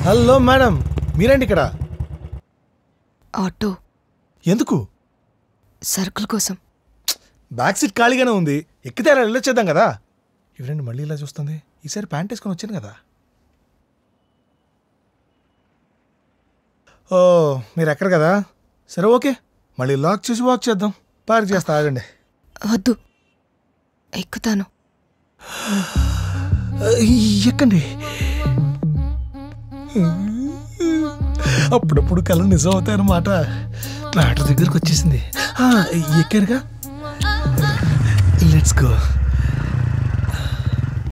hello madam మీరండి ఇక్కడ auto ఎందుకు సరుకుల కోసం బ్యాక్ సీట్ ఖాళీగానే ఉంది ఎక్కితే అలా వెళ్ళొచ్చేద్దాం కదా ఇవరండి మళ్ళీ ఇలా చూస్తుంది ఈసారి ప్యాంట్ వేసుకొని వచ్చాను కదా ఓ మీరు ఎక్కడ కదా సరే ఓకే మళ్ళీ లాక్ చేసి వాక్ చేద్దాం పార్క్ చేస్తా ఆగండి వద్దు ఎక్కుతాను ఎక్కండి అప్పుడప్పుడు కళ నిజం అవుతాయన్నమాట మ్యాటర్ దగ్గరకు వచ్చేసింది ఆ, ఎక్కారుగా లెట్స్ గో